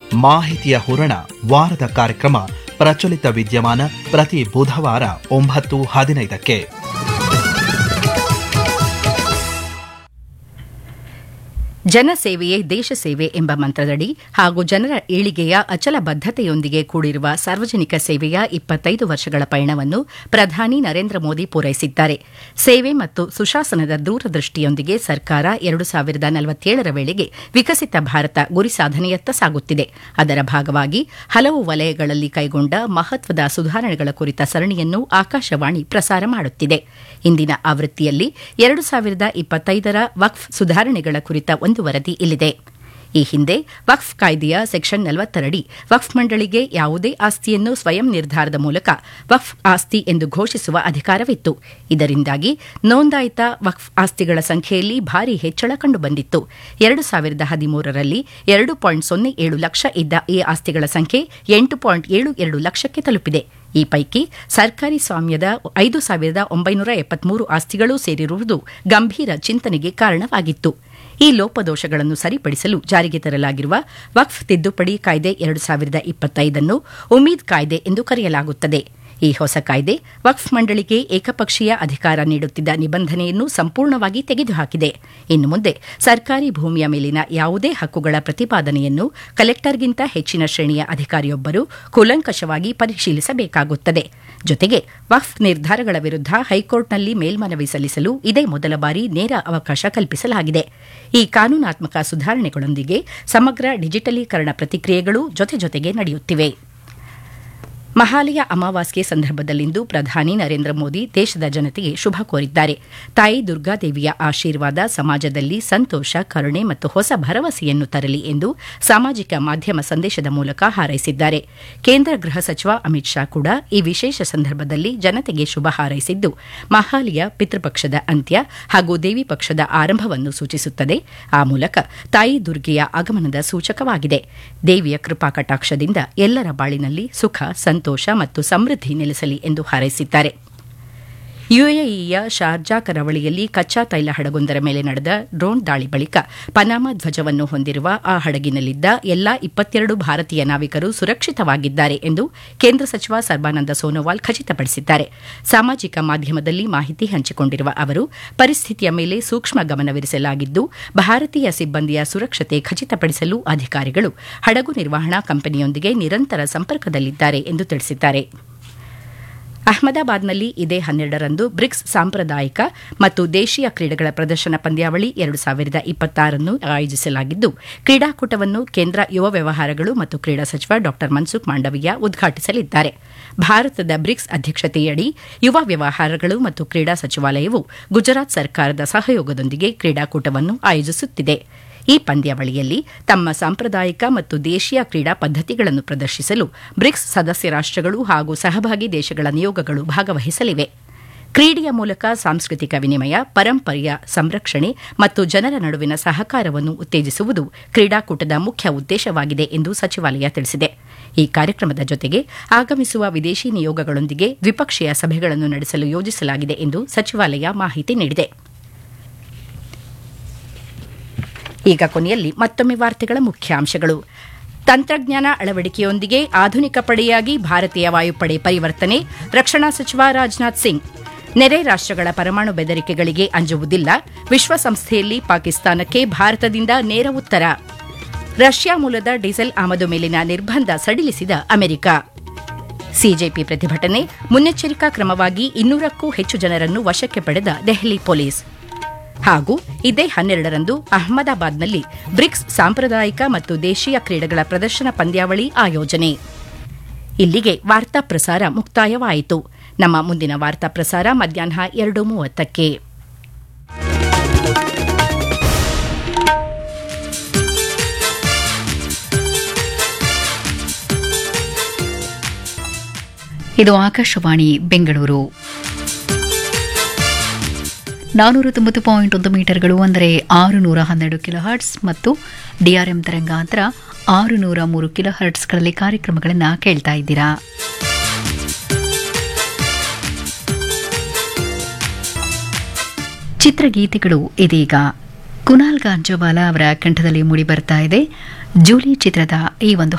ಮಾಹಿತಿಯ ಹೂರಣ ವಾರದ ಕಾರ್ಯಕ್ರಮ ಪ್ರಚಲಿತ ವಿದ್ಯಮಾನ ಪ್ರತಿ ಬುಧವಾರ ಒಂಬತ್ತು ಹದಿನೈದಕ್ಕೆ ಜನಸೇವೆಯೇ ದೇಶ ಸೇವೆ ಎಂಬ ಮಂತ್ರದಡಿ ಹಾಗೂ ಜನರ ಏಳಿಗೆಯ ಅಚಲ ಬದ್ಧತೆಯೊಂದಿಗೆ ಕೂಡಿರುವ ಸಾರ್ವಜನಿಕ ಸೇವೆಯ ಇಪ್ಪತ್ತೈದು ವರ್ಷಗಳ ಪಯಣವನ್ನು ಪ್ರಧಾನಿ ನರೇಂದ್ರ ಮೋದಿ ಪೂರೈಸಿದ್ದಾರೆ ಸೇವೆ ಮತ್ತು ಸುಶಾಸನದ ದೂರದೃಷ್ಟಿಯೊಂದಿಗೆ ಸರ್ಕಾರ ಎರಡು ಸಾವಿರದ ನಲವತ್ತೇಳರ ವೇಳೆಗೆ ವಿಕಸಿತ ಭಾರತ ಗುರಿ ಸಾಧನೆಯತ್ತ ಸಾಗುತ್ತಿದೆ ಅದರ ಭಾಗವಾಗಿ ಹಲವು ವಲಯಗಳಲ್ಲಿ ಕೈಗೊಂಡ ಮಹತ್ವದ ಸುಧಾರಣೆಗಳ ಕುರಿತ ಸರಣಿಯನ್ನು ಆಕಾಶವಾಣಿ ಪ್ರಸಾರ ಮಾಡುತ್ತಿದೆ ಇಂದಿನ ಆವೃತ್ತಿಯಲ್ಲಿ ಎರಡು ಸಾವಿರದ ಇಪ್ಪತ್ತೈದರ ವಕ್ಫ್ ಸುಧಾರಣೆಗಳ ಕುರಿತ ಒಂದು ವರದಿ ಇಲ್ಲಿದೆ ಈ ಹಿಂದೆ ವಕ್ಫ್ ಕಾಯ್ದೆಯ ಸೆಕ್ಷನ್ ನಲವತ್ತರಡಿ ವಕ್ಫ್ ಮಂಡಳಿಗೆ ಯಾವುದೇ ಆಸ್ತಿಯನ್ನು ಸ್ವಯಂ ನಿರ್ಧಾರದ ಮೂಲಕ ವಕ್ಫ್ ಆಸ್ತಿ ಎಂದು ಘೋಷಿಸುವ ಅಧಿಕಾರವಿತ್ತು ಇದರಿಂದಾಗಿ ನೋಂದಾಯಿತ ವಕ್ಫ್ ಆಸ್ತಿಗಳ ಸಂಖ್ಯೆಯಲ್ಲಿ ಭಾರಿ ಹೆಚ್ಚಳ ಕಂಡುಬಂದಿತ್ತು ಎರಡು ಸಾವಿರದ ಹದಿಮೂರರಲ್ಲಿ ಎರಡು ಪಾಯಿಂಟ್ ಸೊನ್ನೆ ಏಳು ಲಕ್ಷ ಇದ್ದ ಈ ಆಸ್ತಿಗಳ ಸಂಖ್ಯೆ ಎಂಟು ಪಾಯಿಂಟ್ ಏಳು ಎರಡು ಲಕ್ಷಕ್ಕೆ ತಲುಪಿದೆ ಈ ಪೈಕಿ ಸರ್ಕಾರಿ ಸ್ವಾಮ್ಯದ ಐದು ಸಾವಿರದ ಒಂಬೈನೂರ ಎಪ್ಪತ್ಮೂರು ಆಸ್ತಿಗಳೂ ಸೇರಿರುವುದು ಗಂಭೀರ ಚಿಂತನೆಗೆ ಕಾರಣವಾಗಿತ್ತು ಈ ಲೋಪದೋಷಗಳನ್ನು ಸರಿಪಡಿಸಲು ಜಾರಿಗೆ ತರಲಾಗಿರುವ ವಕ್ಫ್ ತಿದ್ದುಪಡಿ ಕಾಯ್ದೆ ಎರಡು ಸಾವಿರದ ಇಪ್ಪತ್ತೈದನ್ನು ಉಮೀದ್ ಕಾಯ್ದೆ ಎಂದು ಕರೆಯಲಾಗುತ್ತದೆ ಈ ಹೊಸ ಕಾಯ್ದೆ ವಕ್ಫ್ ಮಂಡಳಿಗೆ ಏಕಪಕ್ಷೀಯ ಅಧಿಕಾರ ನೀಡುತ್ತಿದ್ದ ನಿಬಂಧನೆಯನ್ನು ಸಂಪೂರ್ಣವಾಗಿ ತೆಗೆದುಹಾಕಿದೆ ಇನ್ನು ಮುಂದೆ ಸರ್ಕಾರಿ ಭೂಮಿಯ ಮೇಲಿನ ಯಾವುದೇ ಹಕ್ಕುಗಳ ಪ್ರತಿಪಾದನೆಯನ್ನು ಕಲೆಕ್ಟರ್ಗಿಂತ ಹೆಚ್ಚಿನ ಶ್ರೇಣಿಯ ಅಧಿಕಾರಿಯೊಬ್ಬರು ಕೂಲಂಕಷವಾಗಿ ಪರಿಶೀಲಿಸಬೇಕಾಗುತ್ತದೆ ಜೊತೆಗೆ ವಕ್ಫ್ ನಿರ್ಧಾರಗಳ ವಿರುದ್ಧ ಹೈಕೋರ್ಟ್ನಲ್ಲಿ ಮೇಲ್ಮನವಿ ಸಲ್ಲಿಸಲು ಇದೇ ಮೊದಲ ಬಾರಿ ನೇರ ಅವಕಾಶ ಕಲ್ಪಿಸಲಾಗಿದೆ ಈ ಕಾನೂನಾತ್ಮಕ ಸುಧಾರಣೆಗಳೊಂದಿಗೆ ಸಮಗ್ರ ಡಿಜಿಟಲೀಕರಣ ಪ್ರತಿಕ್ರಿಯೆಗಳು ಜೊತೆ ಜೊತೆಗೆ ನಡೆಯುತ್ತಿವೆ ಮಹಾಲಯ ಅಮಾವಾಸ್ಯೆ ಸಂದರ್ಭದಲ್ಲಿಂದು ಪ್ರಧಾನಿ ನರೇಂದ್ರ ಮೋದಿ ದೇಶದ ಜನತೆಗೆ ಶುಭ ಕೋರಿದ್ದಾರೆ ತಾಯಿ ದುರ್ಗಾದೇವಿಯ ಆಶೀರ್ವಾದ ಸಮಾಜದಲ್ಲಿ ಸಂತೋಷ ಕರುಣೆ ಮತ್ತು ಹೊಸ ಭರವಸೆಯನ್ನು ತರಲಿ ಎಂದು ಸಾಮಾಜಿಕ ಮಾಧ್ಯಮ ಸಂದೇಶದ ಮೂಲಕ ಹಾರೈಸಿದ್ದಾರೆ ಕೇಂದ್ರ ಗೃಹ ಸಚಿವ ಅಮಿತ್ ಶಾ ಕೂಡ ಈ ವಿಶೇಷ ಸಂದರ್ಭದಲ್ಲಿ ಜನತೆಗೆ ಶುಭ ಹಾರೈಸಿದ್ದು ಮಹಾಲಯ ಪಿತೃಪಕ್ಷದ ಅಂತ್ಯ ಹಾಗೂ ದೇವಿ ಪಕ್ಷದ ಆರಂಭವನ್ನು ಸೂಚಿಸುತ್ತದೆ ಆ ಮೂಲಕ ತಾಯಿ ದುರ್ಗೆಯ ಆಗಮನದ ಸೂಚಕವಾಗಿದೆ ದೇವಿಯ ಕೃಪಾ ಕಟಾಕ್ಷದಿಂದ ಎಲ್ಲರ ಬಾಳಿನಲ್ಲಿ ಸುಖ ಸಂತೋಷ ಮತ್ತು ಸಮೃದ್ಧಿ ನೆಲೆಸಲಿ ಎಂದು ಹಾರೈಸಿದ್ದಾರೆ ಯುಎಇಯ ಶಾರ್ಜಾ ಕರಾವಳಿಯಲ್ಲಿ ಕಚ್ಚಾ ತೈಲ ಹಡಗೊಂದರ ಮೇಲೆ ನಡೆದ ಡ್ರೋನ್ ದಾಳಿ ಬಳಿಕ ಪನಾಮಾ ಧ್ವಜವನ್ನು ಹೊಂದಿರುವ ಆ ಹಡಗಿನಲ್ಲಿದ್ದ ಎಲ್ಲಾ ಇಪ್ಪತ್ತೆರಡು ಭಾರತೀಯ ನಾವಿಕರು ಸುರಕ್ಷಿತವಾಗಿದ್ದಾರೆ ಎಂದು ಕೇಂದ್ರ ಸಚಿವ ಸರ್ಬಾನಂದ ಸೋನೋವಾಲ್ ಖಚಿತಪಡಿಸಿದ್ದಾರೆ ಸಾಮಾಜಿಕ ಮಾಧ್ಯಮದಲ್ಲಿ ಮಾಹಿತಿ ಹಂಚಿಕೊಂಡಿರುವ ಅವರು ಪರಿಸ್ಥಿತಿಯ ಮೇಲೆ ಸೂಕ್ಷ್ಮ ಗಮನವಿರಿಸಲಾಗಿದ್ದು ಭಾರತೀಯ ಸಿಬ್ಬಂದಿಯ ಸುರಕ್ಷತೆ ಖಚಿತಪಡಿಸಲು ಅಧಿಕಾರಿಗಳು ಹಡಗು ನಿರ್ವಹಣಾ ಕಂಪನಿಯೊಂದಿಗೆ ನಿರಂತರ ಸಂಪರ್ಕದಲ್ಲಿದ್ದಾರೆ ಎಂದು ತಿಳಿಸಿದ್ದಾರೆ ಅಹಮದಾಬಾದ್ನಲ್ಲಿ ಇದೇ ಹನ್ನೆರಡರಂದು ಬ್ರಿಕ್ಸ್ ಸಾಂಪ್ರದಾಯಿಕ ಮತ್ತು ದೇಶೀಯ ಕ್ರೀಡೆಗಳ ಪ್ರದರ್ಶನ ಪಂದ್ಯಾವಳಿ ಎರಡು ಸಾವಿರದ ಇಪ್ಪತ್ತಾರನ್ನು ಆಯೋಜಿಸಲಾಗಿದ್ದು ಕ್ರೀಡಾಕೂಟವನ್ನು ಕೇಂದ್ರ ಯುವ ವ್ಯವಹಾರಗಳು ಮತ್ತು ಕ್ರೀಡಾ ಸಚಿವ ಡಾ ಮನ್ಸುಖ್ ಮಾಂಡವೀಯ ಉದ್ಘಾಟಿಸಲಿದ್ದಾರೆ ಭಾರತದ ಬ್ರಿಕ್ಸ್ ಅಧ್ಯಕ್ಷತೆಯಡಿ ಯುವ ವ್ಯವಹಾರಗಳು ಮತ್ತು ಕ್ರೀಡಾ ಸಚಿವಾಲಯವು ಗುಜರಾತ್ ಸರ್ಕಾರದ ಸಹಯೋಗದೊಂದಿಗೆ ಕ್ರೀಡಾಕೂಟವನ್ನು ಆಯೋಜಿಸುತ್ತಿದೆ ಈ ಪಂದ್ಯಾವಳಿಯಲ್ಲಿ ತಮ್ಮ ಸಾಂಪ್ರದಾಯಿಕ ಮತ್ತು ದೇಶೀಯ ಕ್ರೀಡಾ ಪದ್ದತಿಗಳನ್ನು ಪ್ರದರ್ಶಿಸಲು ಬ್ರಿಕ್ಸ್ ಸದಸ್ಯ ರಾಷ್ಟಗಳು ಹಾಗೂ ಸಹಭಾಗಿ ದೇಶಗಳ ನಿಯೋಗಗಳು ಭಾಗವಹಿಸಲಿವೆ ಕ್ರೀಡೆಯ ಮೂಲಕ ಸಾಂಸ್ಕೃತಿಕ ವಿನಿಮಯ ಪರಂಪರೆಯ ಸಂರಕ್ಷಣೆ ಮತ್ತು ಜನರ ನಡುವಿನ ಸಹಕಾರವನ್ನು ಉತ್ತೇಜಿಸುವುದು ಕ್ರೀಡಾಕೂಟದ ಮುಖ್ಯ ಉದ್ದೇಶವಾಗಿದೆ ಎಂದು ಸಚಿವಾಲಯ ತಿಳಿಸಿದೆ ಈ ಕಾರ್ಯಕ್ರಮದ ಜೊತೆಗೆ ಆಗಮಿಸುವ ವಿದೇಶಿ ನಿಯೋಗಗಳೊಂದಿಗೆ ದ್ವಿಪಕ್ಷೀಯ ಸಭೆಗಳನ್ನು ನಡೆಸಲು ಯೋಜಿಸಲಾಗಿದೆ ಎಂದು ಸಚಿವಾಲಯ ಮಾಹಿತಿ ನೀಡಿದೆ ಈಗ ಕೊನೆಯಲ್ಲಿ ಮತ್ತೊಮ್ಮೆ ವಾರ್ತೆಗಳ ಮುಖ್ಯಾಂಶಗಳು ತಂತ್ರಜ್ಞಾನ ಅಳವಡಿಕೆಯೊಂದಿಗೆ ಆಧುನಿಕ ಪಡೆಯಾಗಿ ಭಾರತೀಯ ವಾಯುಪಡೆ ಪರಿವರ್ತನೆ ರಕ್ಷಣಾ ಸಚಿವ ರಾಜನಾಥ್ ಸಿಂಗ್ ನೆರೆ ರಾಷ್ಟಗಳ ಪರಮಾಣು ಬೆದರಿಕೆಗಳಿಗೆ ಅಂಜುವುದಿಲ್ಲ ವಿಶ್ವಸಂಸ್ಥೆಯಲ್ಲಿ ಪಾಕಿಸ್ತಾನಕ್ಕೆ ಭಾರತದಿಂದ ನೇರ ಉತ್ತರ ರಷ್ಯಾ ಮೂಲದ ಡೀಸೆಲ್ ಆಮದು ಮೇಲಿನ ನಿರ್ಬಂಧ ಸಡಿಲಿಸಿದ ಅಮೆರಿಕ ಸಿಜೆಪಿ ಪ್ರತಿಭಟನೆ ಮುನ್ನೆಚ್ಚರಿಕಾ ಕ್ರಮವಾಗಿ ಇನ್ನೂರಕ್ಕೂ ಹೆಚ್ಚು ಜನರನ್ನು ವಶಕ್ಕೆ ಪಡೆದ ದೆಹಲಿ ಪೊಲೀಸ್ ಹಾಗೂ ಇದೇ ಹನ್ನೆರಡರಂದು ಅಹಮದಾಬಾದ್ನಲ್ಲಿ ಬ್ರಿಕ್ಸ್ ಸಾಂಪ್ರದಾಯಿಕ ಮತ್ತು ದೇಶೀಯ ಕ್ರೀಡೆಗಳ ಪ್ರದರ್ಶನ ಪಂದ್ಯಾವಳಿ ಆಯೋಜನೆ ಇಲ್ಲಿಗೆ ವಾರ್ತಾ ಪ್ರಸಾರ ಮುಕ್ತಾಯವಾಯಿತು ನಮ್ಮ ಮುಂದಿನ ವಾರ್ತಾ ಪ್ರಸಾರ ಮಧ್ಯಾಹ್ನ ಎರಡು ಮೂವತ್ತಕ್ಕೆ ಇದು ಆಕಾಶವಾಣಿ ಬೆಂಗಳೂರು ನಾನೂರ ತೊಂಬತ್ತು ಪಾಯಿಂಟ್ ಒಂದು ಮೀಟರ್ಗಳು ಅಂದರೆ ಆರು ನೂರ ಹನ್ನೆರಡು ಕಿಲೋ ಹರ್ಟ್ಸ್ ಮತ್ತು ಡಿಆರ್ಎಂ ತರಂಗಾಂತರ ಆರು ನೂರ ಮೂರು ಕಿಲೋ ಹರ್ಟ್ಸ್ಗಳಲ್ಲಿ ಕಾರ್ಯಕ್ರಮಗಳನ್ನು ಕೇಳ್ತಾ ಇದ್ದೀರಾ ಚಿತ್ರಗೀತೆಗಳು ಇದೀಗ ಕುನಾಲ್ ಗಾಂಜವಾಲ ಅವರ ಕಂಠದಲ್ಲಿ ಮೂಡಿ ಬರ್ತಾ ಇದೆ ಜೂಲಿ ಚಿತ್ರದ ಈ ಒಂದು